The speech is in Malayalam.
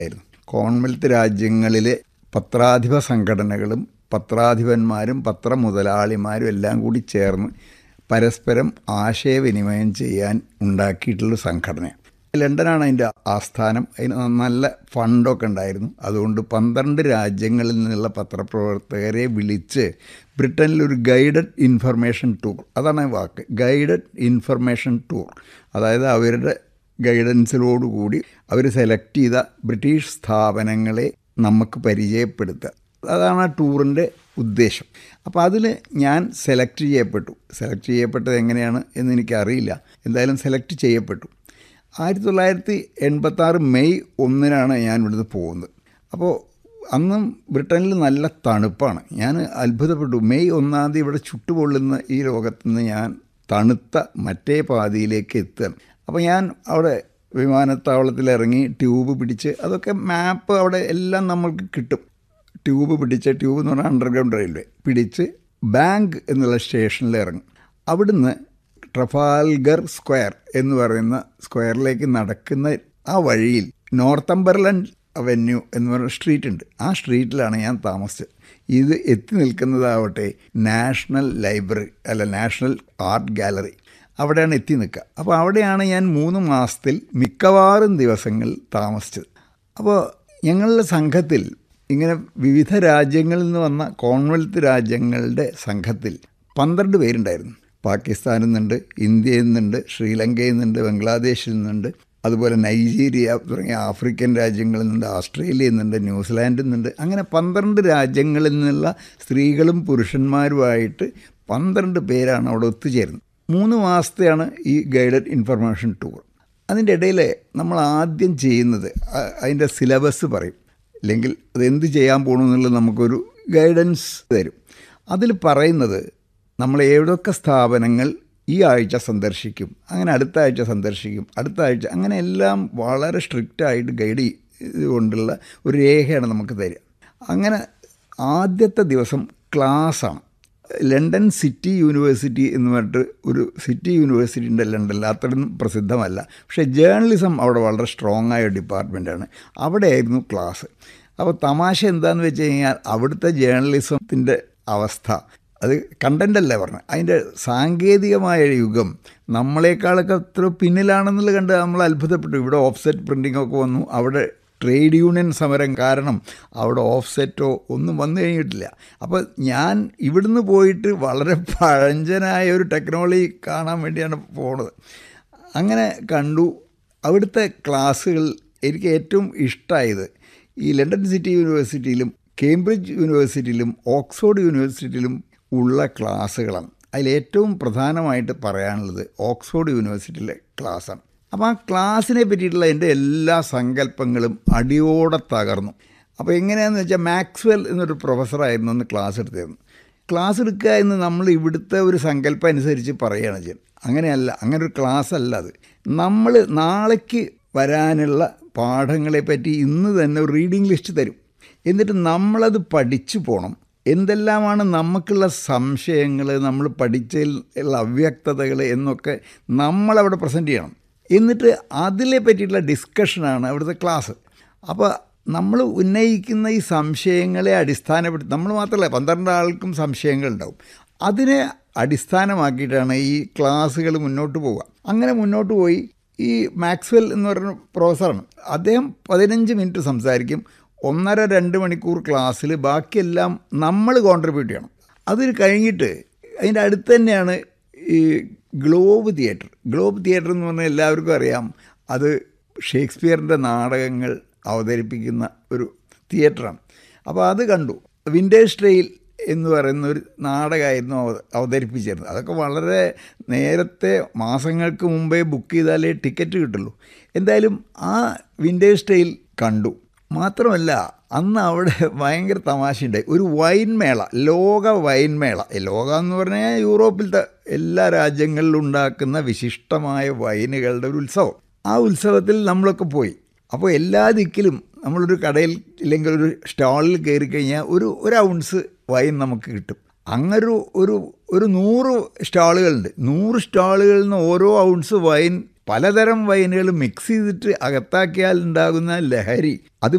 ആയിരുന്നു കോമൺവെൽത്ത് രാജ്യങ്ങളിലെ പത്രാധിപ സംഘടനകളും പത്രാധിപന്മാരും പത്രമുതലാളിമാരും എല്ലാം കൂടി ചേർന്ന് പരസ്പരം ആശയവിനിമയം ചെയ്യാൻ ഉണ്ടാക്കിയിട്ടുള്ള സംഘടനയാണ് ലണ്ടനാണ് അതിൻ്റെ ആസ്ഥാനം അതിന് നല്ല ഫണ്ടൊക്കെ ഉണ്ടായിരുന്നു അതുകൊണ്ട് പന്ത്രണ്ട് രാജ്യങ്ങളിൽ നിന്നുള്ള പത്രപ്രവർത്തകരെ വിളിച്ച് ബ്രിട്ടനിൽ ഒരു ഗൈഡഡ് ഇൻഫർമേഷൻ ടൂർ അതാണ് വാക്ക് ഗൈഡഡ് ഇൻഫർമേഷൻ ടൂർ അതായത് അവരുടെ ഗൈഡൻസിലോടുകൂടി അവർ സെലക്ട് ചെയ്ത ബ്രിട്ടീഷ് സ്ഥാപനങ്ങളെ നമുക്ക് പരിചയപ്പെടുത്തുക അതാണ് ആ ടൂറിൻ്റെ ഉദ്ദേശം അപ്പോൾ അതിൽ ഞാൻ സെലക്ട് ചെയ്യപ്പെട്ടു സെലക്ട് ചെയ്യപ്പെട്ടത് എങ്ങനെയാണ് എന്ന് എനിക്കറിയില്ല എന്തായാലും സെലക്ട് ചെയ്യപ്പെട്ടു ആയിരത്തി തൊള്ളായിരത്തി എൺപത്താറ് മെയ് ഒന്നിനാണ് ഞാൻ ഇവിടുന്ന് പോകുന്നത് അപ്പോൾ അന്നും ബ്രിട്ടനിൽ നല്ല തണുപ്പാണ് ഞാൻ അത്ഭുതപ്പെട്ടു മെയ് ഒന്നാം തീയതി ഇവിടെ ചുട്ടുപൊള്ളുന്ന ഈ ലോകത്ത് നിന്ന് ഞാൻ തണുത്ത മറ്റേ പാതിയിലേക്ക് എത്തുകയാണ് അപ്പോൾ ഞാൻ അവിടെ വിമാനത്താവളത്തിൽ ഇറങ്ങി ട്യൂബ് പിടിച്ച് അതൊക്കെ മാപ്പ് അവിടെ എല്ലാം നമ്മൾക്ക് കിട്ടും ട്യൂബ് പിടിച്ച് ട്യൂബ് എന്ന് പറഞ്ഞാൽ അണ്ടർഗ്രൗണ്ട് റെയിൽവേ പിടിച്ച് ബാങ്ക് എന്നുള്ള സ്റ്റേഷനിൽ ഇറങ്ങും അവിടുന്ന് ട്രഫാൽഗർ സ്ക്വയർ എന്ന് പറയുന്ന സ്ക്വയറിലേക്ക് നടക്കുന്ന ആ വഴിയിൽ നോർത്തംബർലൻഡ് അവന്യൂ എന്ന് പറയുന്ന സ്ട്രീറ്റ് ഉണ്ട് ആ സ്ട്രീറ്റിലാണ് ഞാൻ താമസിച്ചത് ഇത് എത്തി നിൽക്കുന്നതാവട്ടെ നാഷണൽ ലൈബ്രറി അല്ല നാഷണൽ ആർട്ട് ഗാലറി അവിടെയാണ് എത്തി നിൽക്കുക അപ്പോൾ അവിടെയാണ് ഞാൻ മൂന്ന് മാസത്തിൽ മിക്കവാറും ദിവസങ്ങൾ താമസിച്ചത് അപ്പോൾ ഞങ്ങളുടെ സംഘത്തിൽ ഇങ്ങനെ വിവിധ രാജ്യങ്ങളിൽ നിന്ന് വന്ന കോമൺവെൽത്ത് രാജ്യങ്ങളുടെ സംഘത്തിൽ പന്ത്രണ്ട് പേരുണ്ടായിരുന്നു പാകിസ്ഥാനിൽ നിന്നുണ്ട് ഇന്ത്യയിൽ നിന്നുണ്ട് ശ്രീലങ്കയിൽ നിന്നുണ്ട് ബംഗ്ലാദേശിൽ നിന്നുണ്ട് അതുപോലെ നൈജീരിയ തുടങ്ങിയ ആഫ്രിക്കൻ രാജ്യങ്ങളിൽ നിന്നുണ്ട് ഓസ്ട്രേലിയയിൽ നിന്നുണ്ട് ന്യൂസിലാൻഡിൽ നിന്നുണ്ട് അങ്ങനെ പന്ത്രണ്ട് രാജ്യങ്ങളിൽ നിന്നുള്ള സ്ത്രീകളും പുരുഷന്മാരുമായിട്ട് പന്ത്രണ്ട് പേരാണ് അവിടെ ഒത്തുചേരുന്നത് മൂന്ന് മാസത്തെയാണ് ഈ ഗൈഡഡ് ഇൻഫർമേഷൻ ടൂർ അതിൻ്റെ ഇടയിൽ നമ്മൾ ആദ്യം ചെയ്യുന്നത് അതിൻ്റെ സിലബസ് പറയും അല്ലെങ്കിൽ അതെന്ത് ചെയ്യാൻ പോകണമെന്നുള്ളത് നമുക്കൊരു ഗൈഡൻസ് തരും അതിൽ പറയുന്നത് നമ്മൾ ഏതൊക്കെ സ്ഥാപനങ്ങൾ ഈ ആഴ്ച സന്ദർശിക്കും അങ്ങനെ അടുത്ത ആഴ്ച സന്ദർശിക്കും അടുത്ത ആഴ്ച അങ്ങനെ എല്ലാം വളരെ സ്ട്രിക്റ്റായിട്ട് ഗൈഡ് കൊണ്ടുള്ള ഒരു രേഖയാണ് നമുക്ക് തരിക അങ്ങനെ ആദ്യത്തെ ദിവസം ക്ലാസ്സാണ് ലണ്ടൻ സിറ്റി യൂണിവേഴ്സിറ്റി എന്ന് പറഞ്ഞിട്ട് ഒരു സിറ്റി യൂണിവേഴ്സിറ്റി ഉണ്ട് ലണ്ടനിൽ അത്രയും പ്രസിദ്ധമല്ല പക്ഷേ ജേർണലിസം അവിടെ വളരെ സ്ട്രോങ് ആയ ഡിപ്പാർട്ട്മെൻറ്റാണ് അവിടെയായിരുന്നു ക്ലാസ് അപ്പോൾ തമാശ എന്താണെന്ന് വെച്ച് കഴിഞ്ഞാൽ അവിടുത്തെ ജേർണലിസത്തിൻ്റെ അവസ്ഥ അത് കണ്ടൻ്റ് അല്ല പറഞ്ഞത് അതിൻ്റെ സാങ്കേതികമായ യുഗം നമ്മളെക്കാളൊക്കെ അത്ര പിന്നിലാണെന്നുള്ളത് കണ്ട് നമ്മൾ അത്ഭുതപ്പെട്ടു ഇവിടെ ഓഫ്സെറ്റ് പ്രിൻറ്റിംഗ് ഒക്കെ വന്നു അവിടെ ട്രേഡ് യൂണിയൻ സമരം കാരണം അവിടെ ഓഫ്സെറ്റോ ഒന്നും വന്നു കഴിഞ്ഞിട്ടില്ല അപ്പോൾ ഞാൻ ഇവിടുന്ന് പോയിട്ട് വളരെ പഴഞ്ചനായ ഒരു ടെക്നോളജി കാണാൻ വേണ്ടിയാണ് പോണത് അങ്ങനെ കണ്ടു അവിടുത്തെ ക്ലാസ്സുകൾ എനിക്ക് ഏറ്റവും ഇഷ്ടമായത് ഈ ലണ്ടൻ സിറ്റി യൂണിവേഴ്സിറ്റിയിലും കേംബ്രിഡ്ജ് യൂണിവേഴ്സിറ്റിയിലും ഓക്സ്ഫോർഡ് യൂണിവേഴ്സിറ്റിയിലും ഉള്ള ക്ലാസ്സുകളാണ് അതിലേറ്റവും പ്രധാനമായിട്ട് പറയാനുള്ളത് ഓക്സ്ഫോർഡ് യൂണിവേഴ്സിറ്റിയിലെ ക്ലാസ്സാണ് അപ്പോൾ ആ ക്ലാസ്സിനെ പറ്റിയിട്ടുള്ള എൻ്റെ എല്ലാ സങ്കല്പങ്ങളും അടിയോടെ തകർന്നു അപ്പോൾ എങ്ങനെയാണെന്ന് വെച്ചാൽ മാക്സ്വെൽ എന്നൊരു പ്രൊഫസറായിരുന്നു അന്ന് ക്ലാസ് എടുത്തിരുന്നു ക്ലാസ് എടുക്കുക എന്ന് നമ്മൾ ഇവിടുത്തെ ഒരു സങ്കല്പം അനുസരിച്ച് പറയുകയാണ് ചെയ്യുന്നത് അങ്ങനെയല്ല അങ്ങനെ ഒരു ക്ലാസ് അല്ല അത് നമ്മൾ നാളേക്ക് വരാനുള്ള പാഠങ്ങളെ പറ്റി ഇന്ന് തന്നെ ഒരു റീഡിംഗ് ലിസ്റ്റ് തരും എന്നിട്ട് നമ്മളത് പഠിച്ചു പോകണം എന്തെല്ലാമാണ് നമുക്കുള്ള സംശയങ്ങൾ നമ്മൾ പഠിച്ചതിൽ ഉള്ള അവ്യക്തതകൾ എന്നൊക്കെ നമ്മളവിടെ പ്രസൻറ്റ് ചെയ്യണം എന്നിട്ട് അതിനെ പറ്റിയിട്ടുള്ള ഡിസ്കഷനാണ് അവിടുത്തെ ക്ലാസ് അപ്പോൾ നമ്മൾ ഉന്നയിക്കുന്ന ഈ സംശയങ്ങളെ അടിസ്ഥാനപ്പെടുത്തി നമ്മൾ മാത്രമല്ല പന്ത്രണ്ട് ആൾക്കും സംശയങ്ങളുണ്ടാവും അതിനെ അടിസ്ഥാനമാക്കിയിട്ടാണ് ഈ ക്ലാസ്സുകൾ മുന്നോട്ട് പോവുക അങ്ങനെ മുന്നോട്ട് പോയി ഈ മാക്സ്വെൽ എന്ന് പറയുന്ന പ്രൊഫസറാണ് അദ്ദേഹം പതിനഞ്ച് മിനിറ്റ് സംസാരിക്കും ഒന്നര രണ്ട് മണിക്കൂർ ക്ലാസ്സിൽ ബാക്കിയെല്ലാം നമ്മൾ കോൺട്രിബ്യൂട്ട് ചെയ്യണം അത് കഴിഞ്ഞിട്ട് അതിൻ്റെ അടുത്ത് തന്നെയാണ് ഈ ഗ്ലോബ് തിയേറ്റർ ഗ്ലോബ് തിയേറ്റർ എന്ന് പറഞ്ഞാൽ എല്ലാവർക്കും അറിയാം അത് ഷേക്സ്പിയറിൻ്റെ നാടകങ്ങൾ അവതരിപ്പിക്കുന്ന ഒരു തിയേറ്ററാണ് അപ്പോൾ അത് കണ്ടു വിൻറ്റേജ് ട്രെയിൽ എന്ന് പറയുന്ന ഒരു നാടകമായിരുന്നു അവതരിപ്പിച്ചിരുന്നത് അതൊക്കെ വളരെ നേരത്തെ മാസങ്ങൾക്ക് മുമ്പേ ബുക്ക് ചെയ്താലേ ടിക്കറ്റ് കിട്ടുള്ളൂ എന്തായാലും ആ വിൻറ്റേജ് ട്രെയിൽ കണ്ടു മാത്രമല്ല അന്ന് അവിടെ ഭയങ്കര തമാശയുണ്ടായി ഒരു വൈൻ മേള ലോക വൈൻ മേള ലോക എന്ന് പറഞ്ഞാൽ യൂറോപ്പിലത്തെ എല്ലാ രാജ്യങ്ങളിലും ഉണ്ടാക്കുന്ന വിശിഷ്ടമായ വൈനുകളുടെ ഒരു ഉത്സവം ആ ഉത്സവത്തിൽ നമ്മളൊക്കെ പോയി അപ്പോൾ എല്ലാ ദിക്കിലും നമ്മളൊരു കടയിൽ ഇല്ലെങ്കിൽ ഒരു സ്റ്റാളിൽ കയറി കഴിഞ്ഞാൽ ഒരു ഒരു ഔൺസ് വൈൻ നമുക്ക് കിട്ടും അങ്ങനൊരു ഒരു ഒരു നൂറ് സ്റ്റാളുകളുണ്ട് നൂറ് സ്റ്റാളുകളിൽ നിന്ന് ഓരോ ഔൺസ് വൈൻ പലതരം വൈനുകൾ മിക്സ് ചെയ്തിട്ട് അകത്താക്കിയാൽ ഉണ്ടാകുന്ന ലഹരി അത്